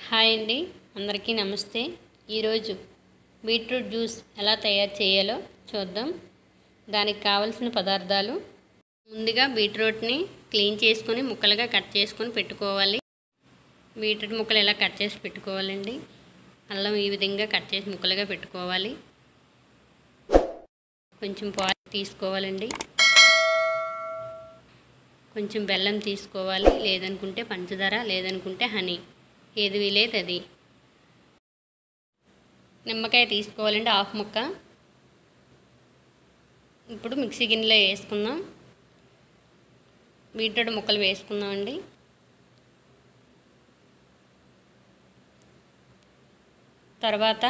hi అండి అందరికీ నమస్తే ఈరోజు బీట్రూట్ జ్యూస్ ఎలా తయారు చేయాలో చూద్దాం దానికి కావలసిన పదార్థాలు ముందుగా బీట్రూట్ని క్లీన్ చేసుకొని ముక్కలుగా కట్ చేసుకొని పెట్టుకోవాలి బీట్రూట్ ముక్కలు ఎలా కట్ చేసి పెట్టుకోవాలండి అల్లం ఈ విధంగా కట్ చేసి ముక్కలుగా పెట్టుకోవాలి కొంచెం పాలు తీసుకోవాలండి కొంచెం బెల్లం తీసుకోవాలి లేదనుకుంటే పంచదార లేదనుకుంటే హనీ ఏది వీలేదు అది నిమ్మకాయ తీసుకోవాలండి హాఫ్ ముక్క ఇప్పుడు మిక్సీ గిన్నెలో వేసుకుందాం బీట్రూట్ ముక్కలు వేసుకుందామండి తర్వాత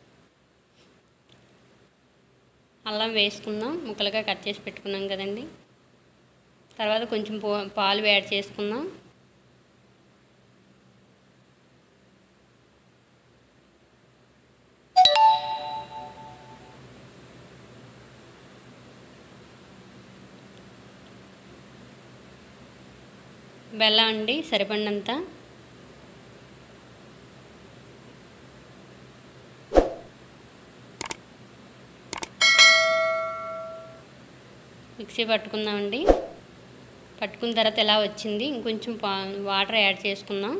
అల్లం వేసుకుందాం ముక్కలుగా కట్ చేసి పెట్టుకున్నాం కదండి తర్వాత కొంచెం పాలు యాడ్ చేసుకుందాం బెల్లం అండి సరిపడినంత మిక్సీ పట్టుకుందామండి పట్టుకున్న తర్వాత ఎలా వచ్చింది ఇంకొంచెం పా వాటర్ యాడ్ చేసుకుందాం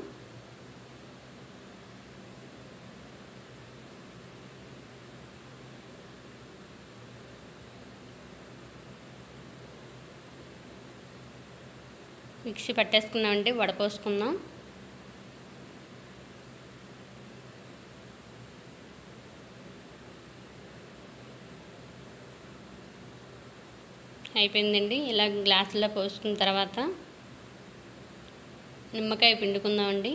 మిక్సీ పట్టేసుకున్నామండి వడపోసుకుందాం అయిపోయిందండి ఇలా గ్లాసులో పోసుకున్న తర్వాత నిమ్మకాయ పిండుకుందామండి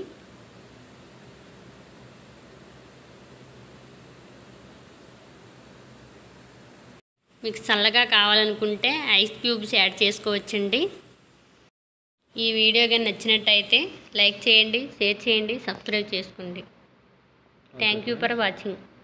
మీకు చల్లగా కావాలనుకుంటే ఐస్ క్యూబ్స్ యాడ్ చేసుకోవచ్చండి ఈ వీడియో కానీ నచ్చినట్టయితే లైక్ చేయండి షేర్ చేయండి సబ్స్క్రైబ్ చేసుకోండి థ్యాంక్ యూ ఫర్ వాచింగ్